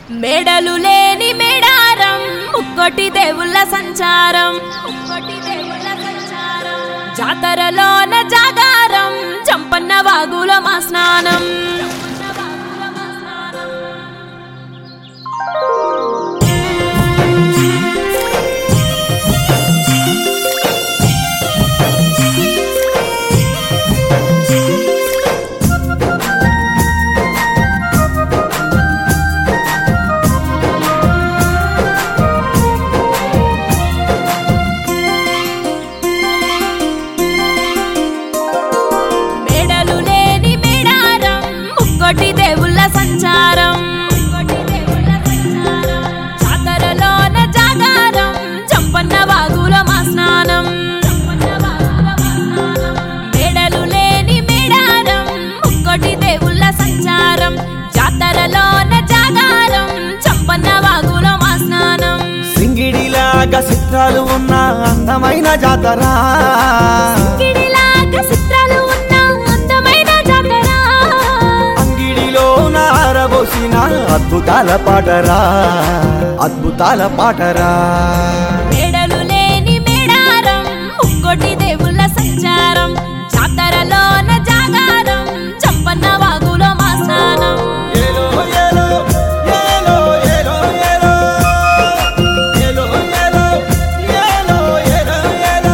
మేడలు లేని మేడారం ముక్కోటి దేవుళ్ళ సంచారం ముక్కోటి దేవుళ్ళ సంచారం జాతరలోన జాగారం చంపన్న వాగుల మా స్నానం మేడలు లేని మేడారం ముక్కోటి దేవుళ్ళ సంచారం జాతరలోన జాగారం చంపన్న వాగుల మా స్నానం మేడలు లేని మేడారం ముక్కోటి దేవుళ్ళ సంచారం జాతరలోన జాగారం చంపన్న వాగుల మా స్నానం సింగిడిలాగా చిత్రాలు ఉన్న అందమైన జాతర గిడిలాగా చిత్రాలు ఉన్న అందమైన జాతర అంగిడిలో నారబోసిన అద్భుతాల పాటరా అద్భుతాల పాటరా మేడలు లేని మేడారం ముక్కోటి దేవుళ్ళ సంచారం జాతరలోన జాగారం చంపన్న వాగులో మా స్నానం ఏలో ఏలో ఏలో ఏలో ఏలో ఏలో ఏలో ఏలో ఏలో ఏలో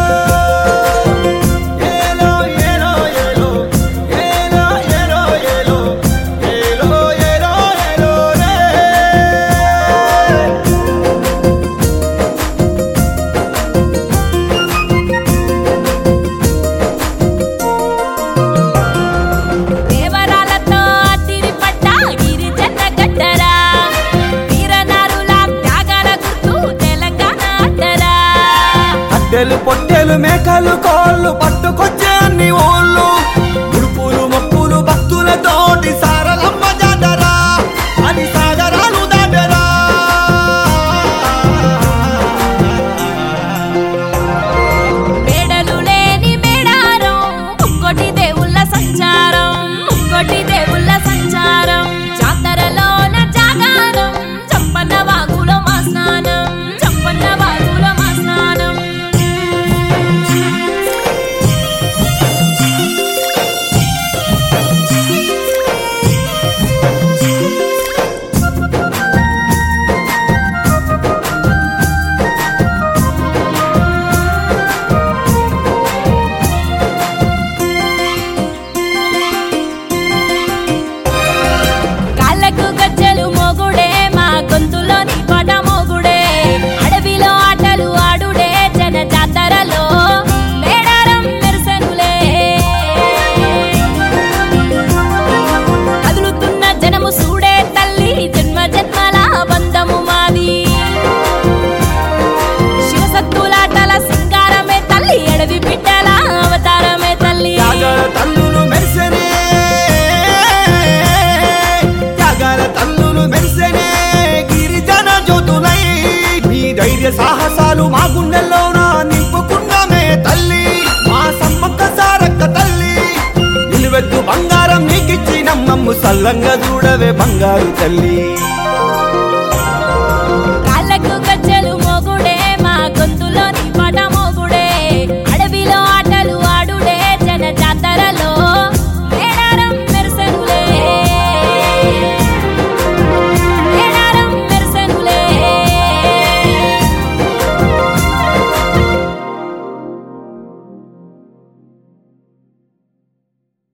ఏలో ఏలో ఏలో ఏలో ఏలో ఏలో ఏలో ఏలో ఏలో రే దేవరాలతో తిరిపట్ట గిరిజన గడ్డరా వీరనారుల త్యాగాల గుర్తు తెలంగాణ అడ్డరా అద్దెలు పొట్టెలు మేకలు కోళ్ళు పట్టుకొచ్చే అన్ని ఊళ్ళు ఉడుపులు మొప్పులు భక్తులతోటి సారలమ్మ జాతరా అది సాగరాలు దాటరా మేడలు లేని మేడారం ముక్కోటి దేవుళ్ళ సంచారం ముక్కోటి దేవుళ్ళ సంచారం జాతరలోన జాగారం చంపన్న వాగులో మా స్నానం చంపన్న వాగులో మా స్నానం కాళ్ళకు గజ్జలు మోగుడే మా గొంతులోని పాట మోగుడే అడవిలో ఆటలు ఆడుడే జన జాతరలో మేడారం మెరుసనులే కదులుతున్న జనము సూడే తల్లి జన్మ జన్మల బంధము మాది శివసత్తులాటల సింగారమే తల్లి అడవి బిడ్డల అవతారమే తల్లి త్యాగాల తల్లులు మెరిసెనే త్యాగాల తల్లులు మెరిసెనే గిరిజన జ్యోతులై మీ ధైర్య సాహసాలు మా గుండెల్లోన నింపుకున్నామే తల్లి మా సమ్మక్క సారక్క తల్లి నిలువెత్తు బంగారం నీకిచ్చి నమ్మమ్ము సల్లంగా చూడవే బంగారు తల్లి